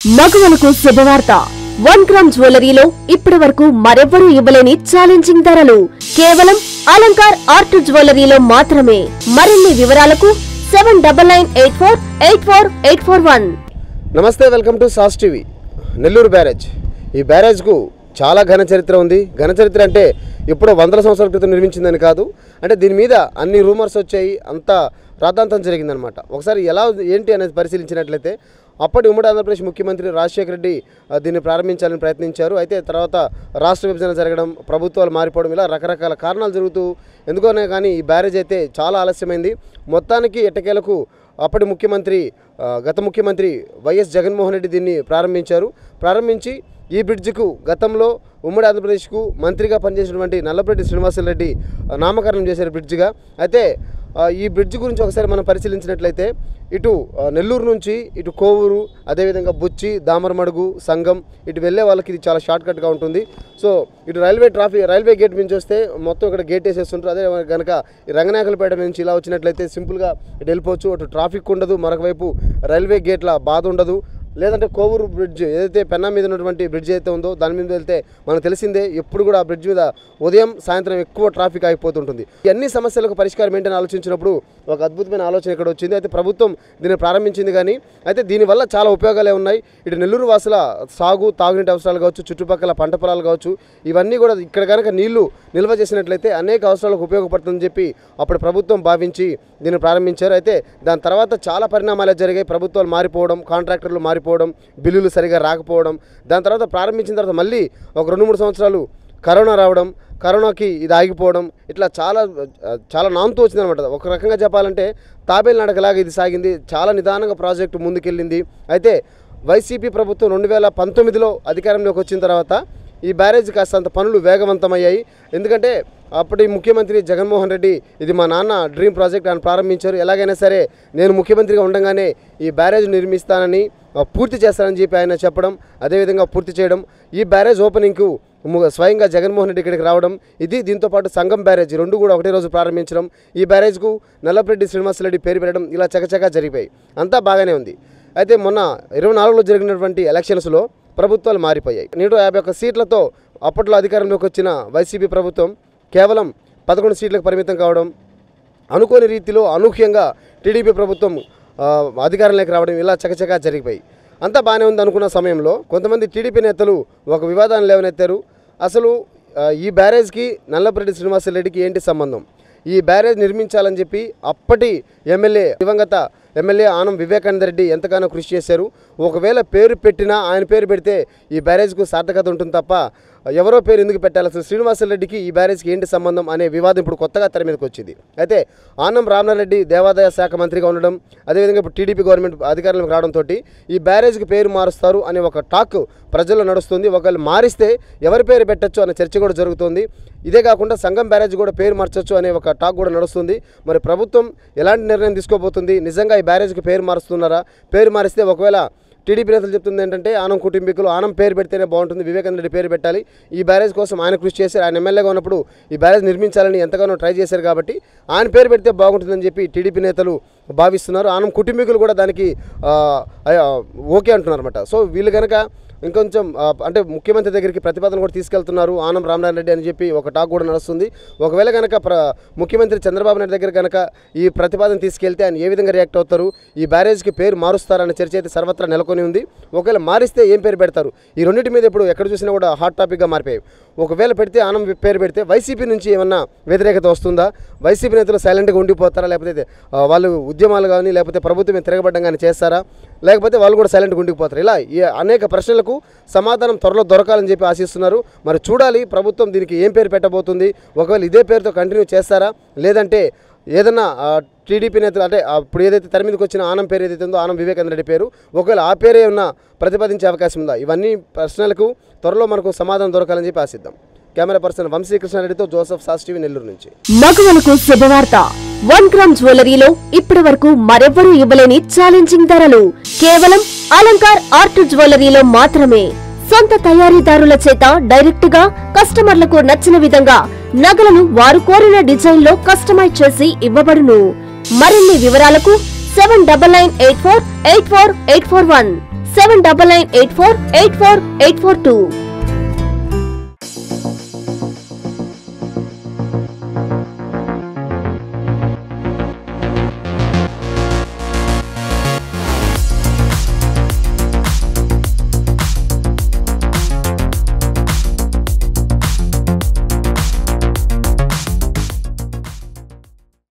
మగవలకు శుభవార్త one gram జ్యువెలరీలో ఇప్పటి వరకు మరెవ్వరూ ఇవ్వలేని ఛాలెంజింగ్ ధరలు కేవలం అలంకార్ ఆర్ట్ జ్యువెలరీలో మాత్రమే మరిన్ని వివరాలకు seven double nine eight four eight four eight four one నమస్తే వెల్కమ్ టు సాస్ టీవీ నెల్లూరు బ్యారేజ్ ఈ బ్యారేజ్కు చాలా ఘన చరిత్ర ఉంది ఘన చరిత్ర అంటే ఇప్పుడు వందల సంవత్సరాల క్రితం నిర్మించిందని కాదు అంటే దీని మీద అన్ని రూమర్స్ వచ్చాయి అంత రాద్ధాంతం జరిగిందనమాట ఒకసారి ఎలా ఉంది, ఏంటి అనేది పరిశీలించినట్లయితే అప్పటి ఉమ్మడి ఆంధ్రప్రదేశ్ ముఖ్యమంత్రి రాజశేఖర రెడ్డి ఆ, దీన్ని ప్రారంభించాలని ప్రయత్నించారు అయితే తర్వాత రాష్ట్ర విభజన జరగడం ప్రభుత్వాలు మారిపోవడం ఇలా రకరకాల కారణాలు జరుగుతూ ఎందుకనే కానీ ఈ బ్యారేజ్ అయితే చాలా ఆలస్యమైంది మొత్తానికి ఎట్టకేలకు అప్పటి ముఖ్యమంత్రి ఆ, గత ముఖ్యమంత్రి వైఎస్ జగన్మోహన్ రెడ్డి దీన్ని ప్రారంభించారు ప్రారంభించి ఈ బ్రిడ్జికు గతంలో ఉమ్మడి ఆంధ్రప్రదేశ్కు మంత్రిగా పనిచేసినటువంటి నల్లపరెడ్డి శ్రీనివాసరెడ్డి ఆ, నామకరణం చేశారు బ్రిడ్జిగా అయితే ఆ, ఈ బ్రిడ్జ్ గురించి ఒకసారి మనం పరిశీలించినట్లయితే ఇటు ఆ, నెల్లూరు నుంచి ఇటు కోవూరు అదేవిధంగా బుచ్చి దామరమడుగు సంగం ఇటు వెళ్ళే వాళ్ళకి ఇది చాలా షార్ట్ కట్గా ఉంటుంది సో ఇటు రైల్వే ట్రాఫిక్ రైల్వే గేట్ నుంచి వస్తే మొత్తం ఇక్కడ గేట్ వేసేస్తుంటారు అదే కనుక ఈ రంగనాయకులపేట నుంచి ఇలా వచ్చినట్లయితే సింపుల్గా ఇటు వెళ్ళిపోవచ్చు అటు ట్రాఫిక్ ఉండదు మరొక వైపు రైల్వే గేట్ల బాధ ఉండదు లేదంటే కోవూరు బ్రిడ్జ్ ఏదైతే పెన్నా మీద ఉన్నటువంటి బ్రిడ్జ్ అయితే ఉందో దాని మీద వెళ్తే మనకు తెలిసిందే ఎప్పుడు కూడా ఆ బ్రిడ్జ్ మీద ఉదయం సాయంత్రం ఎక్కువ ట్రాఫిక్ ఆగిపోతుంటుంది ఈ అన్ని సమస్యలకు పరిష్కారం ఏంటని ఆలోచించినప్పుడు ఒక అద్భుతమైన ఆలోచన ఇక్కడ వచ్చింది అయితే ప్రభుత్వం దీన్ని ప్రారంభించింది కానీ అయితే దీనివల్ల చాలా ఉపయోగాలే ఉన్నాయి ఇటు నెల్లూరు వాసుల సాగు తాగునీటి అవసరాలు కావచ్చు చుట్టుపక్కల పంట పొలాలు కావచ్చు ఇవన్నీ కూడా ఇక్కడ కనుక నీళ్లు నిల్వ చేసినట్లయితే అనేక అవసరాలకు ఉపయోగపడుతుందని చెప్పి అప్పుడు ప్రభుత్వం భావించి దీన్ని ప్రారంభించారు అయితే దాని తర్వాత చాలా పరిణామాలే జరిగాయి ప్రభుత్వాలు మారిపోవడం కాంట్రాక్టర్లు మారిపోవడం బిల్లులు సరిగా రాకపోవడం దాని తర్వాత ప్రారంభించిన తర్వాత మళ్ళీ ఒక రెండు మూడు సంవత్సరాలు కరోనా రావడం కరోనాకి ఇది ఆగిపోవడం ఇట్లా చాలా ఆ, చాలా నాంతూ వచ్చిందనమాట ఒక రకంగా చెప్పాలంటే తాబేలు నడకలాగా ఇది సాగింది చాలా నిదానంగా ప్రాజెక్టు ముందుకెళ్ళింది అయితే వైసీపీ ప్రభుత్వం రెండు వేల పంతొమ్మిదిలో అధికారంలోకి వచ్చిన తర్వాత ఈ బ్యారేజ్ కాస్తంత పనులు వేగవంతమయ్యాయి ఎందుకంటే అప్పటి ముఖ్యమంత్రి జగన్మోహన్ రెడ్డి ఇది మా నాన్న డ్రీమ్ ప్రాజెక్ట్ ఆయన ప్రారంభించారు ఎలాగైనా సరే నేను ముఖ్యమంత్రిగా ఉండగానే ఈ బ్యారేజ్ నిర్మిస్తానని ఆ, పూర్తి చేస్తానని చెప్పి ఆయన చెప్పడం అదేవిధంగా పూర్తి చేయడం ఈ బ్యారేజ్ ఓపెనింగ్కు ము- స్వయంగా జగన్మోహన్ రెడ్డి ఇక్కడికి రావడం ఇది దీంతో పాటు సంగం బ్యారేజ్ రెండు కూడా ఒకటే రోజు ప్రారంభించడం ఈ బ్యారేజ్కు నల్లపరెడ్డి శ్రీనివాసరెడ్డి పేరు పెట్టడం ఇలా చకచకా జరిగిపోయి అంతా బాగానే ఉంది అయితే మొన్న ఇరవై నాలుగులో జరిగినటువంటి ఎలక్షన్స్లో ప్రభుత్వాలు మారిపోయాయి నూట యాభై ఒక్క సీట్లతో అప్పట్లో అధికారంలోకి వచ్చిన వైసీపీ ప్రభుత్వం కేవలం పదకొండు సీట్లకు పరిమితం కావడం అనుకోని రీతిలో అనూహ్యంగా టీడీపీ ప్రభుత్వం ఆ, అధికారంలోకి రావడం ఇలా చకచకా జరిగిపోయి అంతా బాగానే ఉంది అనుకున్న సమయంలో కొంతమంది టీడీపీ నేతలు ఒక వివాదాన్ని లేవనెత్తారు అసలు ఆ, ఈ బ్యారేజ్కి నల్లపరెడ్డి శ్రీనివాసరెడ్డికి ఏంటి సంబంధం ఈ బ్యారేజ్ నిర్మించాలని చెప్పి అప్పటి ఎమ్మెల్యే దివంగత ఎమ్మెల్యే ఆనం వివేకానంద రెడ్డి ఎంతగానో కృషి చేశారు ఒకవేళ పేరు పెట్టినా ఆయన పేరు పెడితే ఈ బ్యారేజ్కు సార్థకత ఉంటుంది తప్ప ఎవరో పేరు ఎందుకు పెట్టాలి అసలు శ్రీనివాసరెడ్డికి ఈ బ్యారేజ్కి ఏంటి సంబంధం అనే వివాదం ఇప్పుడు కొత్తగా తెర మీదకి వచ్చింది అయితే ఆనం రామనారెడ్డి దేవాదాయ శాఖ మంత్రిగా ఉండడం అదేవిధంగా ఇప్పుడు టీడీపీ గవర్నమెంట్ అధికారంలోకి రావడంతో ఈ బ్యారేజ్కి పేరు మారుస్తారు అనే ఒక టాక్ ప్రజల్లో నడుస్తుంది ఒకవేళ మారిస్తే ఎవరి పేరు పెట్టచ్చు అనే చర్చ కూడా జరుగుతుంది ఇదే కాకుండా సంఘం బ్యారేజ్ కూడా పేరు మార్చొచ్చు అనే ఒక టాక్ కూడా నడుస్తుంది మరి ప్రభుత్వం ఎలాంటి నిర్ణయం తీసుకోబోతుంది నిజంగా ఈ బ్యారేజ్కి పేరు మారుస్తున్నారా పేరు మారిస్తే ఒకవేళ టీడీపీ నేతలు చెప్తుంది ఏంటంటే ఆనం కుటుంబీకులు ఆనం పేరు పెడితేనే బాగుంటుంది వివేకానంద రెడ్డి పేరు పెట్టాలి ఈ బ్యారేజ్ కోసం ఆయన కృషి చేశారు ఆయన ఎమ్మెల్యేగా ఉన్నప్పుడు ఈ బ్యారేజ్ నిర్మించాలని ఎంతగానో ట్రై చేశారు కాబట్టి ఆయన పేరు పెడితే బాగుంటుందని చెప్పి టీడీపీ నేతలు భావిస్తున్నారు ఆనం కుటుంబీకులు కూడా దానికి ఆ, ఆ, ఓకే అంటున్నారు అనమాట సో వీళ్ళు కనుక ఇంకొంచెం ఆ, అంటే ముఖ్యమంత్రి దగ్గరికి ప్రతిపాదన కూడా తీసుకెళ్తున్నారు ఆనం రామనారాయణ రెడ్డి అని చెప్పి ఒక టాక్ కూడా నడుస్తుంది ఒకవేళ కనుక ప్ర ముఖ్యమంత్రి చంద్రబాబు నాయుడు దగ్గర కనుక ఈ ప్రతిపాదన తీసుకెళ్తే ఆయన ఏ విధంగా రియాక్ట్ అవుతారు ఈ బ్యారేజ్కి పేరు మారుస్తారన్న చర్చ అయితే సర్వత్రా నెలకొని ఉంది ఒకవేళ మారిస్తే ఏం పేరు పెడతారు ఈ రెండింటి మీద ఇప్పుడు ఎక్కడ చూసినా కూడా హాట్ టాపిక్గా మారిపోయాయి ఒకవేళ పెడితే ఆనం పేరు పెడితే వైసీపీ నుంచి ఏమన్నా వ్యతిరేకత వస్తుందా వైసీపీ నేతలు సైలెంట్గా ఉండిపోతారా లేకపోతే ఆ, వాళ్ళు ఉద్యమాలు కానీ లేకపోతే ప్రభుత్వం తిరగబడ్డం కానీ చేస్తారా లేకపోతే వాళ్ళు కూడా సైలెంట్గా ఉండిపోతారు ఇలా ఈ అనేక ప్రశ్నలకు సమాధానం త్వరలో దొరకాలని చెప్పి ఆశిస్తున్నారు మరి చూడాలి ప్రభుత్వం దీనికి ఏం పేరు పెట్టబోతుంది ఒకవేళ ఇదే పేరుతో కంటిన్యూ చేస్తారా లేదంటే ఏదన్నా ఆ, టీడీపీ నేతలు అంటే ఆ, ఇప్పుడు ఏదైతే తెర మీదకి వచ్చిన ఆనం పేరు ఏదైతే ఉందో ఆనం వివేకానంద రెడ్డి పేరు ఒకవేళ ఆ పేరే ఉన్న ప్రతిపాదించే అవకాశం ఉందా ఇవన్నీ ప్రశ్నలకు త్వరలో మనకు సమాధానం దొరకాలని చెప్పి ఆశిద్దాం కెమెరా పర్సన్ వంశీకృష్ణారెడ్డితో జోసఫ్ సాస్టివి నెల్లూరు నుంచి మగవలకు శుభవార్త వన్ గ్రామ్ జ్యువెలరీలో ఇప్పటి వరకు మరెవ్వరూ ఇవ్వలేని ఛాలెంజింగ్ ధరలు కేవలం అలంకార్ ఆర్ట్ జ్యువెలరీలో మాత్రమే సొంత తయారీదారుల చేత డైరెక్ట్ గా కస్టమర్లకు నచ్చిన విధంగా నగలను వారు కోరిన డిజైన్ లో కస్టమైజ్ చేసి ఇవ్వబడును మరిన్ని వివరాలకు seven double nine eight four eight four eight four one seven double nine eight four eight four eight four two